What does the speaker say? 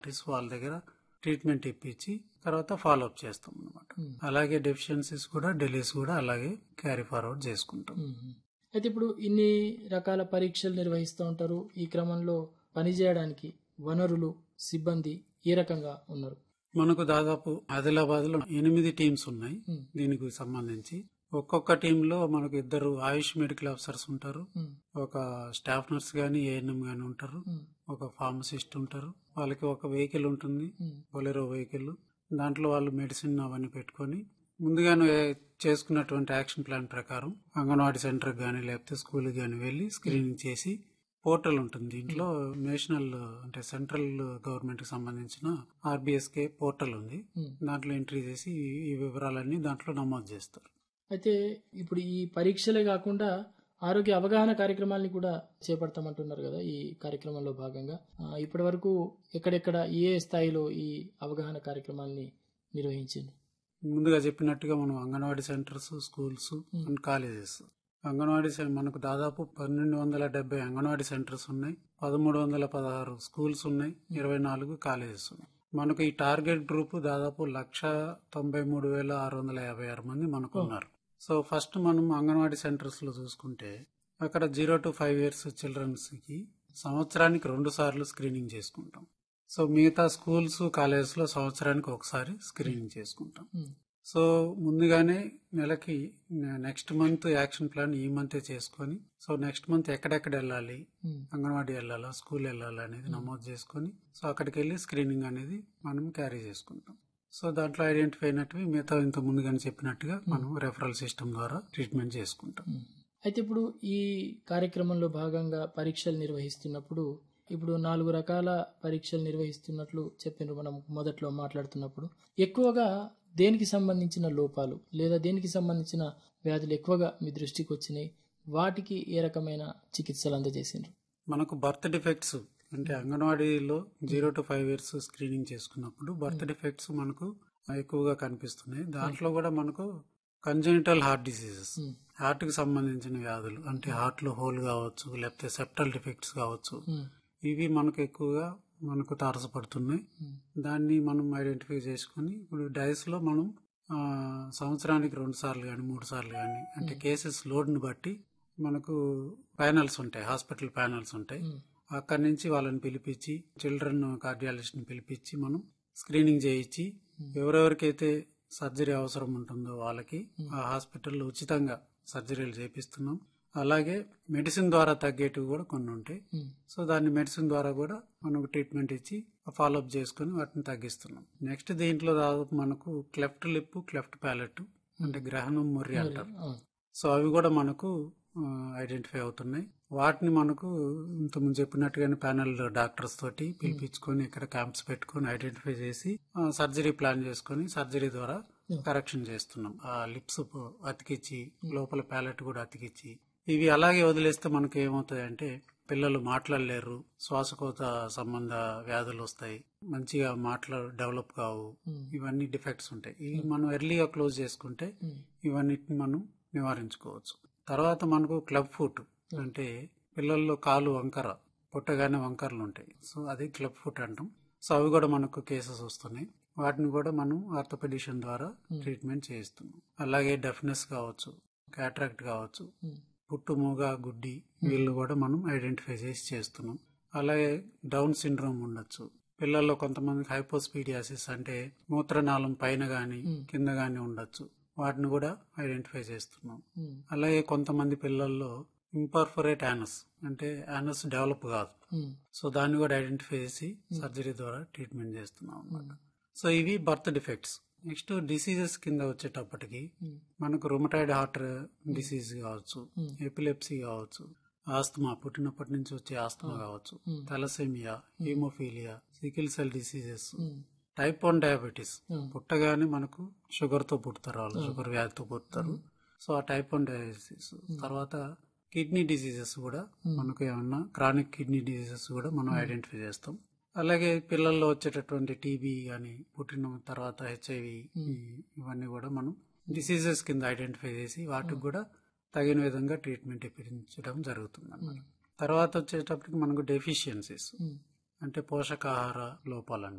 వాళ్ళ దగ్గర ట్రీట్మెంట్ ఇప్పించి తర్వాత ఫాలో అప్ చేస్తాం అనమాట అలాగే డెఫిషియన్సీస్ కూడా డెలీస్ కూడా అలాగే క్యారీ ఫార్వర్డ్ చేసుకుంటాం మ్మ్. అయితే ఇప్పుడు ఇన్ని రకాల పరీక్షలు నిర్వహిస్తూ ఉంటారు ఈ క్రమంలో పనిచేయడానికి వనరులు సిబ్బంది ఏ రకంగా ఉన్నారు మనకు దాదాపు ఆదిలాబాద్ లో ఎనిమిది టీమ్స్ ఉన్నాయి మ్మ్. దీనికి సంబంధించి ఒక్కొక్క టీంలో మనకు ఇద్దరు ఆయుష్ మెడికల్ ఆఫీసర్స్ ఉంటారు మ్మ్. ఒక స్టాఫ్ నర్స్ గాని ఏఎన్ఎం గాని ఉంటారు మ్మ్. ఒక ఫార్మసిస్ట్ ఉంటారు వాళ్ళకి ఒక వెహికల్ ఉంటుంది మ్మ్. బొలెరో వెహికల్ దాంట్లో వాళ్ళు మెడిసిన్ అవన్నీ పెట్టుకొని ముందుగానే చేసుకున్నటువంటి యాక్షన్ ప్లాన్ ప్రకారం అంగన్వాడీ సెంటర్ గానీ లేకపోతే స్కూల్ గానీ వెళ్ళి స్క్రీనింగ్ చేసి పోర్టల్ ఉంటుంది దీంట్లో నేషనల్ అంటే సెంట్రల్ గవర్నమెంట్ కి సంబంధించిన ఆర్బిఎస్కే పోర్టల్ ఉంది మ్మ్. దాంట్లో ఎంట్రీ చేసి ఈ- ఈ వివరాలన్నీ దాంట్లో నమోదు చేస్తారు అయితే ఇప్పుడు ఈ పరీక్షలే కాకుండా ఆరోగ్య అవగాహన కార్యక్రమాల్ని కూడా చేపడతామంటున్నారు కదా ఈ కార్యక్రమంలో భాగంగా ఆ, ఇప్పటి వరకు ఎక్కడెక్కడ ఏ స్థాయిలో ఈ అవగాహన కార్యక్రమాల్ని నిర్వహించింది ముందుగా చెప్పినట్టుగా మనం Anganwadi centres schools and colleges Anganwadi సెం- మనకు దాదాపు పన్నెండు వందల డెబ్బై అంగన్వాడీ సెంటర్స్ ఉన్నాయి పదమూడు వందల పదహారు స్కూల్స్ ఉన్నాయి ఇరవై నాలుగు కాలేజెస్ ఉన్నాయి మనకు ఈ టార్గెట్ గ్రూప్ దాదాపు లక్ష తొంభై మూడు వేల ఆరు వందల యాభై ఆరు మంది మనకు ఉన్నారు సో ఫస్ట్ మనం అంగన్వాడీ సెంటర్స్ లో చూసుకుంటే అక్కడ zero to five years childrens కి సంవత్సరానికి రెండు సార్లు స్క్రీనింగ్ చేసుకుంటాం సో మిగతా స్కూల్స్ కాలేజెస్ లో సంవత్సరానికి ఒకసారి స్క్రీనింగ్ చేసుకుంటాం మ్మ్. సో ముందుగానే నెలకి నెక్స్ట్ మంత్ యాక్షన్ ప్లాన్ ఈ మంతే చేసుకొని సో నెక్స్ట్ మంత్ ఎక్కడెక్కడ వెళ్ళాలి మ్మ్. అంగన్వాడీ వెళ్ళాలా స్కూల్ వెళ్ళాలా అనేది నమోదు చేసుకొని సో అక్కడికి వెళ్ళి స్క్రీనింగ్ అనేది మనం క్యారీ చేసుకుంటాం సో దాంట్లో ఐడెంటిఫై అయినట్టువి మిగతా ఇంత ముందుగానే చెప్పినట్టుగా మనం రెఫరల్ సిస్టమ్ ద్వారా ట్రీట్మెంట్ చేసుకుంటాం మ్మ్. అయితే ఇప్పుడు ఈ కార్యక్రమంలో భాగంగా పరీక్షలు నిర్వహిస్తున్నప్పుడు ఇప్పుడు నాలుగు రకాల పరీక్షలు నిర్వహిస్తున్నట్లు చెప్పినారు మనం మొదట్లో మాట్లాడుతున్నప్పుడు ఎక్కువగా దేనికి సంబంధించిన లోపాలు లేదా దేనికి సంబంధించిన వ్యాధులు ఎక్కువగా మీ దృష్టికి వచ్చినాయి వాటికి ఏ రకమైన చికిత్సలు అందజేసిండ్రు మనకు బర్త్ డిఫెక్ట్స్ అంటే అంగన్వాడీలో zero to five years screening చేసుకున్నప్పుడు బర్త్ డిఫెక్ట్స్ మనకు ఎక్కువగా కనిపిస్తున్నాయి దాంట్లో కూడా మనకు congenital heart diseases hmm. Heart కి సంబంధించిన వ్యాధులు అంటే హార్ట్ లో హోల్ కావచ్చు లేకపోతే సెప్టల్ డిఫెక్ట్స్ కావచ్చు మ్మ్. ఇవి మనకు ఎక్కువగా మనకు తారసపడుతున్నాయి మ్మ్. దాన్ని మనం ఐడెంటిఫై చేసుకుని ఇప్పుడు డైస్ లో మనం ఆ, సంవత్సరానికి రెండు సార్లు కానీ మూడు సార్లు కానీ అంటే కేసెస్ లోడ్ ని బట్టి మనకు ప్యానల్స్ ఉంటాయి హాస్పిటల్ ప్యానల్స్ ఉంటాయి మ్మ్. అక్కడి నుంచి వాళ్ళని పిలిపించి చిల్డ్రన్ కార్డియాలజిస్ట్ ని పిలిపించి మనం స్క్రీనింగ్ చేయించి ఎవరెవరికైతే సర్జరీ అవసరం ఉంటుందో వాళ్ళకి ఆ హాస్పిటల్లో ఉచితంగా సర్జరీలు చేపిస్తున్నాం అలాగే మెడిసిన్ ద్వారా తగ్గేటివి కూడా కొన్ని ఉంటాయి మ్మ్. సో దాన్ని మెడిసిన్ ద్వారా కూడా మనకు ట్రీట్మెంట్ ఇచ్చి ఫాలోఅప్ చేసుకుని వాటిని తగ్గిస్తున్నాం నెక్స్ట్ దీంట్లో దాదాపు మనకు క్లెఫ్ట్ లిప్ క్లెఫ్ట్ ప్యాలెట్ అంటే గ్రహణం మొర్రి అంటారు ఆ. సో అవి కూడా మనకు ఐడెంటిఫై అవుతున్నాయి వాటిని మనకు ఇంతకుముందు చెప్పినట్టుగానే ప్యానల్ డాక్టర్స్ తోటి పిలిపించుకొని ఇక్కడ క్యాంప్స్ పెట్టుకొని ఐడెంటిఫై చేసి సర్జరీ ప్లాన్ చేసుకొని సర్జరీ ద్వారా కరెక్షన్ చేస్తున్నాం ఆ లిప్స్ అతికిచ్చి లోపల ప్యాలెట్ కూడా అతికిచ్చి ఇవి అలాగే వదిలేస్తే మనకు ఏమవుతాయి అంటే పిల్లలు మాట్లాడలేరు శ్వాసకోత సంబంధ వ్యాధులు వస్తాయి మంచిగా మాట్లా డెవలప్ కావు మ్మ్. ఇవన్నీ డిఫెక్ట్స్ ఉంటాయి ఇవి మనం ఎర్లీగా క్లోజ్ చేసుకుంటే మ్మ్. ఇవన్నిటిని మనం నివారించుకోవచ్చు తర్వాత మనకు క్లబ్ ఫుట్ అంటే పిల్లల్లో కాలు వంకర పుట్టగానే వంకరలు ఉంటాయి సో అది క్లబ్ ఫుట్ అంటాం సో అవి కూడా మనకు కేసెస్ వస్తున్నాయి వాటిని కూడా మనం ఆర్థోపెడిషన్ ద్వారా ట్రీట్మెంట్ చేయిస్తున్నాం అలాగే డెఫ్నెస్ కావచ్చు క్యాట్రాక్ట్ కావచ్చు మ్మ్. పుట్టు మూగ గుడ్డి వీళ్ళు కూడా మనం ఐడెంటిఫై చేసి చేస్తున్నాం అలాగే డౌన్ సిండ్రోమ్ ఉండొచ్చు పిల్లల్లో కొంతమందికి హైపోస్పీడియాసిస్ అంటే మూత్రనాళం పైన గాని కింద గాని ఉండొచ్చు వాటిని కూడా ఐడెంటిఫై చేస్తున్నాం మ్మ్. అలాగే కొంతమంది పిల్లల్లో ఇంపర్ఫొరేట్ యానస్ అంటే యానస్ డెవలప్ కాదు మ్మ్. సో దాన్ని కూడా ఐడెంటిఫై చేసి సర్జరీ ద్వారా ట్రీట్మెంట్ చేస్తున్నాం అన్నమాట సో ఇవి బర్త్ డిఫెక్ట్స్ నెక్స్ట్ డిసీజెస్ కింద వచ్చేటప్పటికి మ్మ్. మనకు రొమటాయిడ్ హార్ట్ డిసీజ్ కావచ్చు ఎపిలెప్సీ కావచ్చు ఆస్తమా పుట్టినప్పటి నుంచి వచ్చే ఆస్తమా కావచ్చు thalassemia haemophilia sickle cell diseases hmm. Type one diabetes hmm. పుట్టగానే మనకు షుగర్ తో పుడతారు వాళ్ళు షుగర్ వ్యాధితో పుడతారు సో ఆ టైప్ వన్ డయాబెటీస్ తర్వాత కిడ్నీ డిసీజెస్ కూడా మనకు ఏమన్నా క్రానిక్ కిడ్నీ డిసీజెస్ కూడా మనం ఐడెంటిఫై చేస్తాం అలాగే పిల్లల్లో వచ్చేటటువంటి టీబీ కానీ పుట్టిన తర్వాత హెచ్ఐవి ఇవన్నీ కూడా మనం డిసీజెస్ కింద ఐడెంటిఫై చేసి వాటికి కూడా తగిన విధంగా ట్రీట్మెంట్ ఇప్పించడం జరుగుతుంది అన్నమాట తర్వాత వచ్చేటప్పటికి మనకు డెఫిషియన్సీస్ మ్మ్. అంటే పోషకాహార లోపాలన్నమాట